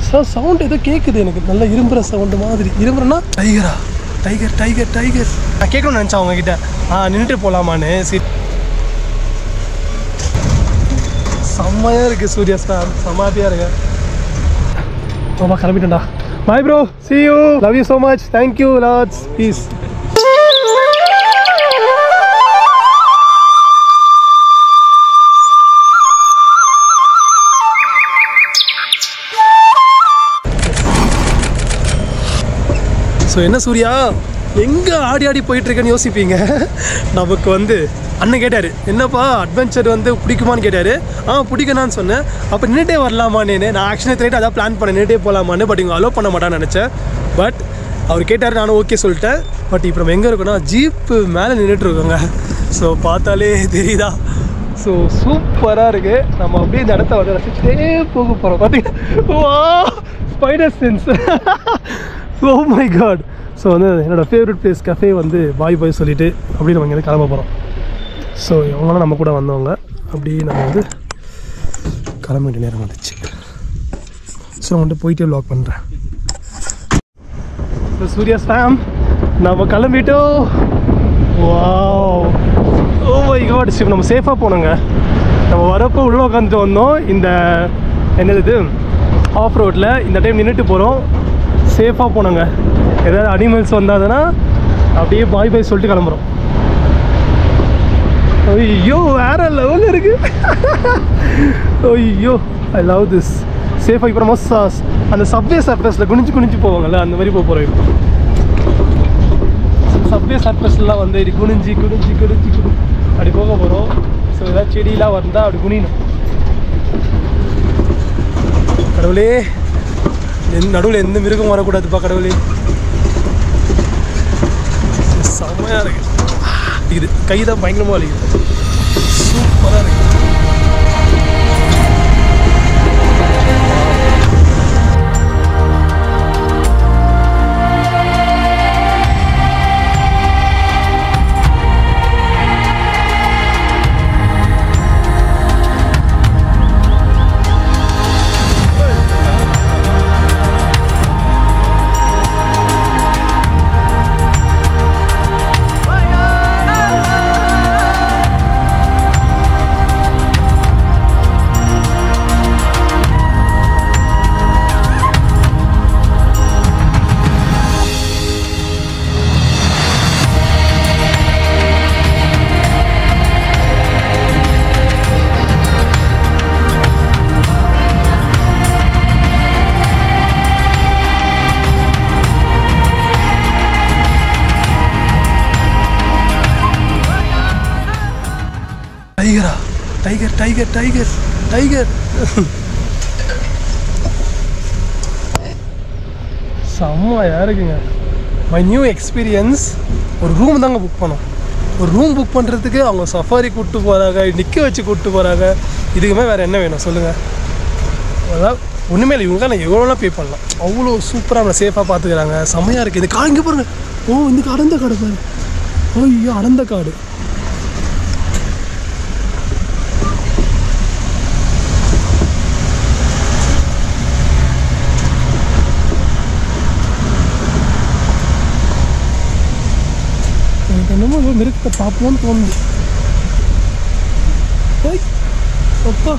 sir sound ஏதோ கேட்குது எனக்கு நல்ல இரும்புற சவுண்டு மாதிரி இரும்புறனா டைகரா டைகர் டைகர் டைகர் நான் கேட்கணும்னு நினச்சேன் அவங்ககிட்ட ஆ நின்றுட்டு போகலாமான்னு சரி செம்மையாக இருக்குது சூர்யா சார் சமாதியாக இருக்கு ரொம்ப கிளம்பிட்டேன்டா bye bro see you love you so much thank you lots peace so என்ன சூர்யா எங்கே ஆடி ஆடி போயிட்டு இருக்கேன்னு யோசிப்பீங்க நமக்கு வந்து அண்ணன் கேட்டார் என்னப்பா அட்வென்ச்சர் வந்து பிடிக்குமான்னு கேட்டார் ஆ பிடிக்கணான்னு சொன்னேன் அப்போ நின்றுட்டே வரலாமான்னு நான் ஆக்ஷன் எடுத்துட்டு அதான் பிளான் பண்ணேன் நின்றுட்டே போகலாமான்னு பட் இவங்க அலோவ் பண்ண மாட்டான்னு நினச்சேன் பட் அவர் கேட்டார் நானும் ஓகே சொல்லிட்டேன் பட் இப்போ நம்ம எங்கே இருக்கோம்னா ஜீப்பு மேலே நின்றுட்டு இருக்கோங்க ஸோ பார்த்தாலே தெரியுதா ஸோ சூப்பராக இருக்குது நம்ம அப்படியே இந்த இடத்த வந்து ரசிச்சுட்டே போக போகிறோம் பார்த்தீங்கன்னா வா spider sense oh my God so வந்து என்னோடய ஃபேவரட் பிளேஸ் கஃபே வந்து பாய் பாய் சொல்லிவிட்டு அப்படியே நம்ம இங்கே கிளம்ப போகிறோம் ஸோ இவங்களாம் நம்ம கூட வந்தவங்க அப்படியே நம்ம வந்து கிளம்ப வேண்டிய நேரம் வந்துச்சு ஸோ வந்துட்டு போயிட்டே வ்ளாக் பண்ணுறேன் ஸோ சூர்யா ஸ்டாம் நம்ம கிளம்பிட்டோம் வாவ் ஓ மை காட் சிவ் நம்ம சேஃபாக போனோங்க நம்ம வரப்போ உள்ளே உட்காந்துட்டு வந்தோம் இந்த என்னது இது ஆஃப் ரோட்டில் இந்த டைம் நின்றுட்டு போகிறோம் சேஃபாக போனோங்க ஏதாவது அனிமல்ஸ் வந்தாதுன்னா அப்படியே பாய் பாய் சொல்லிட்டு கிளம்புறோம் ஐயோ வேற லெவல் இருக்கு ஐயோ ஐ லவ் திஸ் சேஃபாக இப்போ நம்ம ச- அந்த சப்வே சர்ஃபேஸில் குனிஞ்சு குனிஞ்சு போவாங்கல்ல அந்த மாதிரி போக போகிறோம் இப்போ சப்வே சர்ஃபேஸ்லாம் வந்து இப்படி குனிஞ்சு குனிஞ்சு குனிஞ்சு குனி அப்படி போக போகிறோம் ஸோ ஏதாவது செடியெலாம் வந்தால் அப்படி குனியணும் கடவுளே எந்த நடுவில் எந்த மிருகம் வரக்கூடாதுப்பா கடவுளே செம்மையாக இருக்கு இது கை தான் பயங்கரமாக வலிக்குது சூப்பராக இருக்கு டைகரா டைகர் டைகர் டைகர் டைகர் செம்மையாக இருக்குங்க மை நியூ எக்ஸ்பீரியன்ஸ் ஒரு ரூம் தாங்க புக் பண்ணோம் ஒரு ரூம் புக் பண்ணுறதுக்கு அவங்க சஃபாரி கூப்பிட்டு போகிறாங்க நிற்க வச்சு கூப்பிட்டு போகிறாங்க இதுக்குமே வேறு என்ன வேணும் சொல்லுங்கள் அதாவது ஒன்றுமே இல்லை இவங்க நான் எவ்வளோலாம் பே பண்ணலாம் அவ்வளோ சூப்பராக நம்மளை சேஃபாக பார்த்துக்கிறாங்க செம்மையாக இருக்குது இந்த காடு இங்கே பாருங்க ஓ இந்த அடர்ந்த காடு பாரு ஐயோ அடர்ந்த காடு எனக்கு என்னமோ ஏதோ மிருகத்தை பார்ப்போம்னு தோணுது ஓய் அப்பா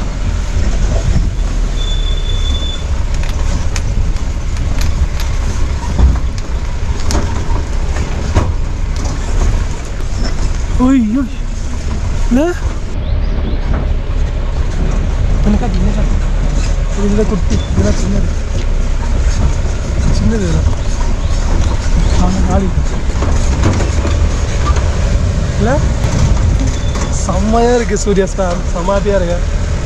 ஐயோ என்ன எனக்கா என்னக்கா இதில் குட்டி இதெல்லாம் சின்னது சின்னது இதெல்லாம் ஆமாம் நாளைக்கு இல்லை செம்மையாக இருக்குது சூர்யா ஸ்டார் சமாதியாக இருக்கு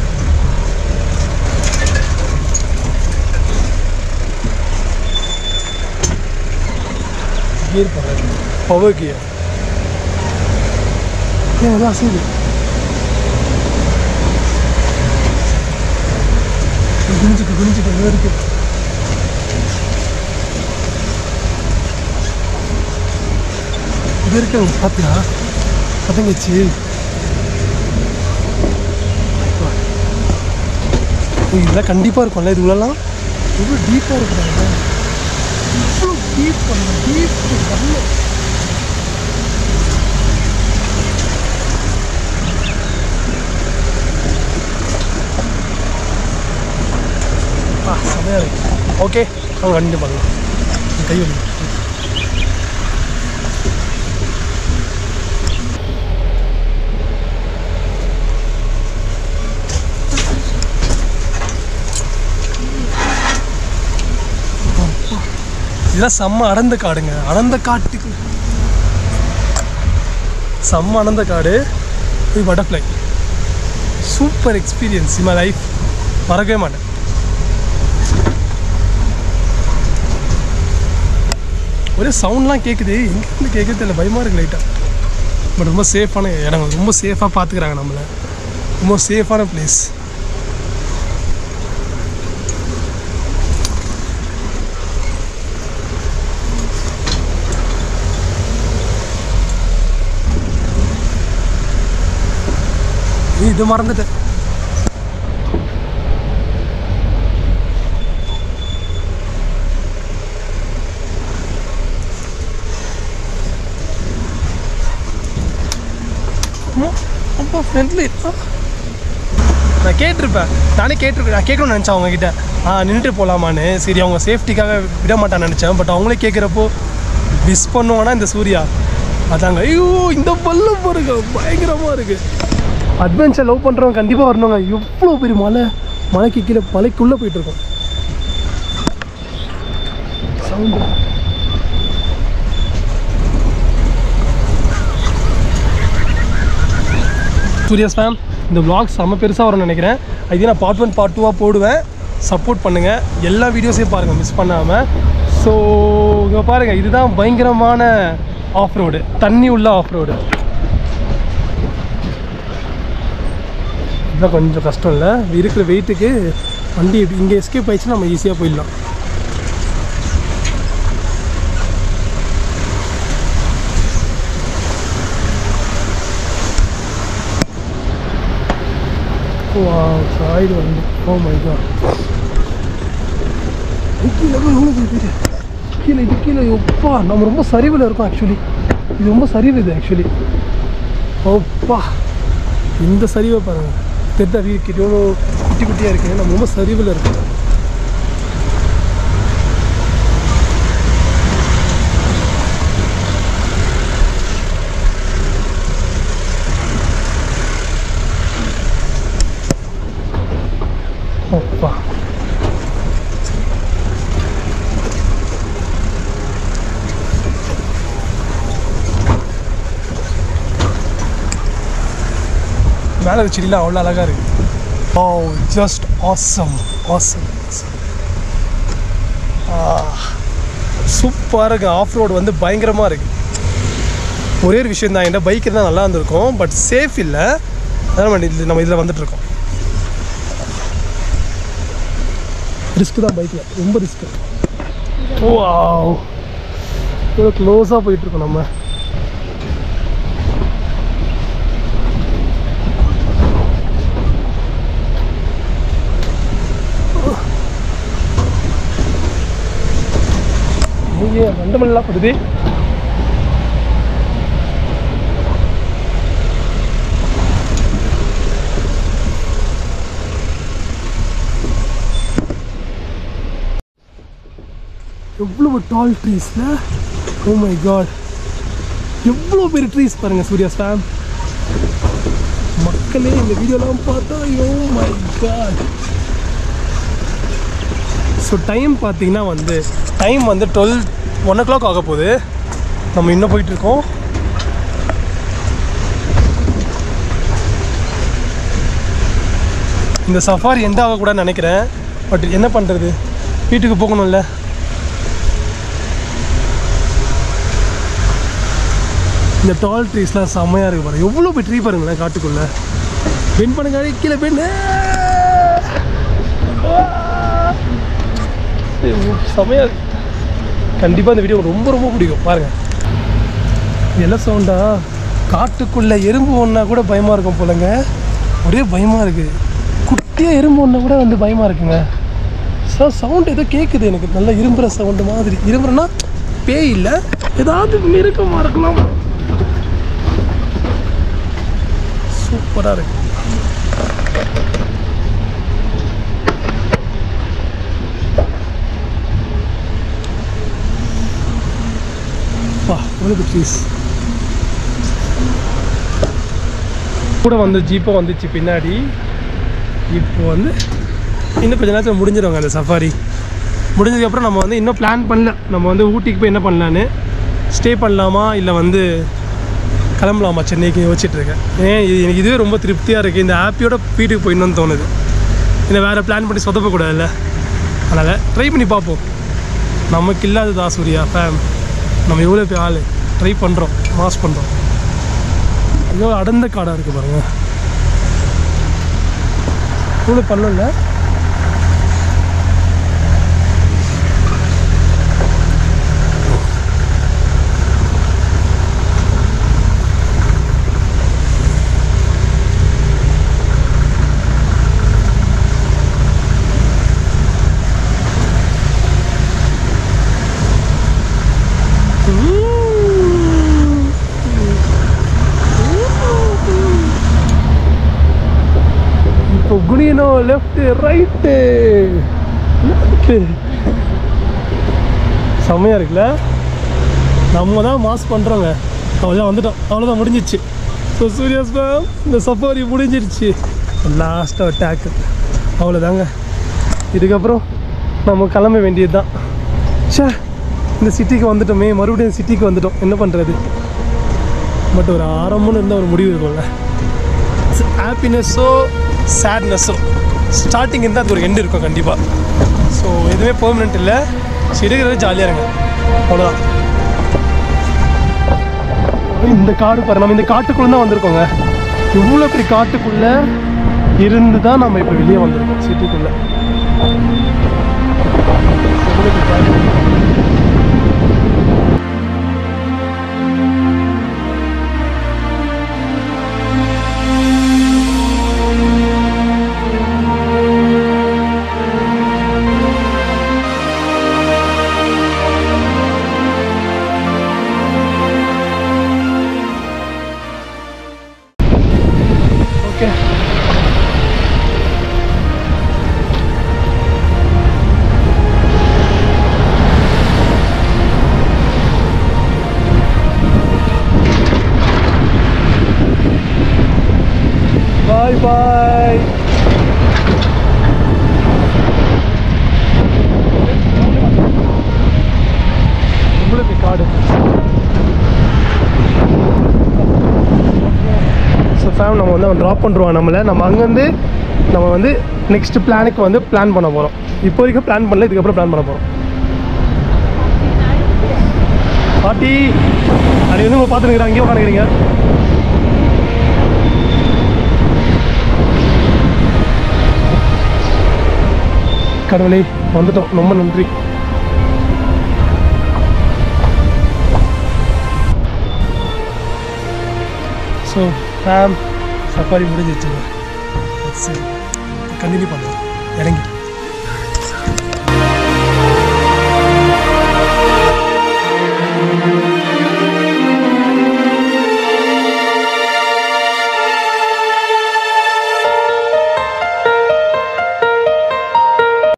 கியர் பண்ணுறது பவர் கியர் ஏன் எல்லாம் அசையுது குனிஞ்சுக்கு குனிஞ்சுக்கு எங்கே இருக்கு இது இருக்கு பார்த்தியா பதங்கச்சி இதெல்லாம் கண்டிப்பாக இருக்கும்ல இது உள்ளலாம் எவ்வளோ டீப்பாக இருக்கிறாங்க இவ்வளோ டீப் பண்ணுங்க டீப் பண்ண ஆ செமையாக இருக்கு ஓகே அவங்க கண்டிப்பாக பண்ணலாம் கை வலி இதெல்லாம் செம்ம அடர்ந்த காடுங்க அடர்ந்த காட்டுக்கு செம்ம அடர்ந்த காடு இது butterfly super experience in my life மறக்கவே மாட்டேன் ஒரே சவுண்ட்லாம் கேட்குது எங்கேருந்து கேட்குறது தெரியல பயமாக இருக்கு லைட்டாக பட் ரொம்ப சேஃபான இடம் ரொம்ப சேஃபாக பார்த்துக்கிறாங்க நம்மளை ரொம்ப சேஃபான பிளேஸ் இது மறந்துட்டேன் அம்மா, அப்பா ஃப்ரெண்ட்லி நான் கேட்டிருப்பேன் நானே கேட்டிருப்பேன் நான் கேட்கணும்னு நினச்சேன் அவங்கக்கிட்ட ஆ நின்றுட்டு போகலாமான்னு சரி அவங்க சேஃப்டிக்காக விட மாட்டான்னு நினச்சேன் பட் அவங்களே கேட்குறப்போ மிஸ் பண்ணுவானா இந்த சூர்யா அதாங்க ஐயோ இந்த பல்லம் பாருங்க பயங்கரமாக இருக்குது அட்வென்ச்சர் லவ் பண்ணுறவங்க கண்டிப்பாக வரணுங்க எவ்வளோ பெரிய மலை மலைக்கு கீழே மலைக்குள்ளே போயிட்டுருக்கோம் சவுண்டு சூர்யாஸ் ஃபேம் இந்த vlog செம்ம பெருசாக வரும்னு நினைக்கிறேன் இதே நான் பார்ட் ஒன் பார்ட் டூவாக போடுவேன் சப்போர்ட் பண்ணுங்கள் எல்லா வீடியோஸையும் பாருங்கள் மிஸ் பண்ணாமல் ஸோ இங்கே பாருங்கள் இதுதான் பயங்கரமான ஆஃப் ரோடு தண்ணி உள்ள ஆஃப் ரோடு இதுதான் கொஞ்சம் கஷ்டம் இல்லை இருக்கிற வெயிட்டுக்கு வண்டி இங்கே எஸ்கேப் ஆயிடுச்சுன்னா நம்ம ஈஸியாக போயிடலாம் சைடு வந்து ஓ மை காட் கீழே போய் எவ்வளோ போயிட்டு கீழே இது கீழே எப்பா நம்ம ரொம்ப சரிவில் இருக்கோம் ஆக்சுவலி இது ரொம்ப சரிவு இது ஆக்சுவலி ஓப்பா இந்த சரிவை பாருங்கள் தெரிதா வீடு எவ்வளோ குட்டி குட்டியாக இருக்கு நம்ம ரொம்ப சரிவில் இருக்கோம் அப்பா மேலே வச்சுக்கலாம் அவ்வளோ அழகாக இருக்கு ஓ ஜஸ்ட் ஆசம் ஆசம் சூப்பராக இருக்கு ஆஃப் ரோடு வந்து பயங்கரமாக இருக்கு ஒரே ஒரு விஷயம் தான் என்கிட்ட பைக் இருந்தால் நல்லா இருந்திருக்கும் பட் சேஃப் இல்லை அதனால் நம்ம இதில் நம்ம இதில் வந்துட்டுருக்கோம் ரிஸ்க் தான் பைக்கில் ரொம்ப ரிஸ்க்கு ஓ இவ்வளோ க்ளோஸாக போயிட்டுருக்கோம் நம்ம ஐயே மண்டமெல்லாம் படுது எவ்வளவு டால் ட்ரீஸில் ஓ மை காட் எவ்வளோ பெரிய ட்ரீஸ் பாருங்கள் சூர்யா ஃபேம் மக்களே இந்த வீடியோலாம் பார்த்தா oh my God so time பார்த்தீங்கன்னா வந்து டைம் வந்து டுவெல் ஒன் ஓ கிளாக் ஆக போகுது நம்ம இன்னும் போயிட்டுருக்கோம் இந்த சஃபாரி எந்த ஆகக்கூடாதுன்னு நினைக்கிறேன் பட் என்ன பண்ணுறது வீட்டுக்கு போகணும்ல இந்த டால் ட்ரீஸ்லாம் செம்மையாக இருக்கு பாருங்க எவ்வளோ போய் ட்ரீ பாருங்களேன் காட்டுக்குள்ளே பென் பண்ணுங்க கீழே பெண் செம்மையாக இருக்கு கண்டிப்பாக இந்த வீடியோ ரொம்ப ரொம்ப பிடிக்கும் பாருங்கள் எல்லாம் சவுண்டா காட்டுக்குள்ளே எறும்பு ஒன்றா கூட பயமாக இருக்கும் போலங்க ஒரே பயமாக இருக்குது குட்டியாக எறும்பு ஒன்றா கூட வந்து பயமாக இருக்குங்க ஸோ ஸோ சவுண்ட் ஏதோ கேட்குது எனக்கு நல்ல இரும்புற சவுண்டு மாதிரி இரும்புறனா பேய் இல்லை ஏதாவது மிருகமாக இருக்கலாம் சூப்பராக இருக்கு வா உங்களுக்கு ப்ளீஸ் கூட வந்து ஜீப்பும் வந்துச்சு பின்னாடி இப்போ வந்து இன்னும் கொஞ்ச நேரத்தில் முடிஞ்சிடுவாங்க அந்த சஃபாரி முடிஞ்சதுக்கப்புறம் நம்ம வந்து இன்னும் பிளான் பண்ணல நம்ம வந்து ஊட்டிக்கு போய் என்ன பண்ணலான்னு ஸ்டே பண்ணலாமா இல்லை வந்து கிளம்பலாமா சென்னைக்கு யோசிச்சுட்டு இருக்கேன் ஏன் இது எனக்கு இதுவே ரொம்ப திருப்தியாக இருக்குது இந்த ஹாப்பியோட வீட்டுக்கு போயிடணும்னு தோணுது இல்லை வேறு பிளான் பண்ணி சொதப்பக்கூடாதுல்ல அதனால் ட்ரை பண்ணி பார்ப்போம் நமக்கு இல்லாததா சூர்யா ஃபேம் நம்ம எவ்வளோ பேர் ஆள் ட்ரை பண்ணுறோம் மாஸ் பண்ணுறோம் எவ்வளோ அடர்ந்த காடாக இருக்குது பாருங்கள் இவ்வளோ பண்ணல இப்போ குனியனோ லெஃப்ட்டு ரைட்டு செம்மையாக இருக்குல்ல நம்ம தான் மாஸ் பண்ணுறோங்க அவ்வளோதான் வந்துட்டோம் அவ்வளோதான் முடிஞ்சிச்சு ஸோ சூரியஸ் மேம் இந்த சஃபாரி முடிஞ்சிருச்சு லாஸ்ட்டாக அட்டாக்கு அவ்வளோதாங்க இதுக்கப்புறம் நம்ம கிளம்ப வேண்டியது தான் ஷே இந்த சிட்டிக்கு வந்துட்டோமே மறுபடியும் சிட்டிக்கு வந்துட்டோம் என்ன பண்ணுறது பட் ஒரு ஆரம்பம்னு இருந்தால் ஒரு முடிவு இருக்கும்ல ஹாப்பினஸ்ஸோ சேட்னஸோ ஸ்டார்டிங் இருந்தால் அது ஒரு எண்டு இருக்கும் கண்டிப்பாக ஸோ எதுவுமே பெர்மனெண்ட் இல்லை சரி இருக்கிறது ஜாலியாக இருங்க அவ்வளோதான் இந்த காடு பாரு நம்ம இந்த காட்டுக்குள்ளே தான் வந்திருக்கோங்க இவ்வளோ பெரிய காட்டுக்குள்ளே இருந்து தான் நம்ம இப்போ வெளியே வந்திருக்கோம் சிட்டிக்குள்ளே ஓகே பாய் பாய் உங்களுக்கு காடு ஸோ ஃபேம் நம்ம வந்து அவன் ட்ராப் பண்ணுருவான் நம்மளை நம்ம அங்கேருந்து நம்ம வந்து நெக்ஸ்ட் பிளானுக்கு வந்து பிளான் பண்ண போகிறோம் இப்போ வரைக்கும் பிளான் பண்ணல இதுக்கப்புறம் பிளான் பண்ண போகிறோம் பாட்டி அப்படி வந்து உங்களை பார்த்துருக்குறேன் அங்கேயே உட்காந்துக்கிறீங்க கடவுளே வந்துட்டோம் ரொம்ப நன்றி ஸோ ஃபேம் சஃபாரி முடிஞ்சிச்சுங்க சரி கண்டினியூ பண்ணுறோம் இறங்கி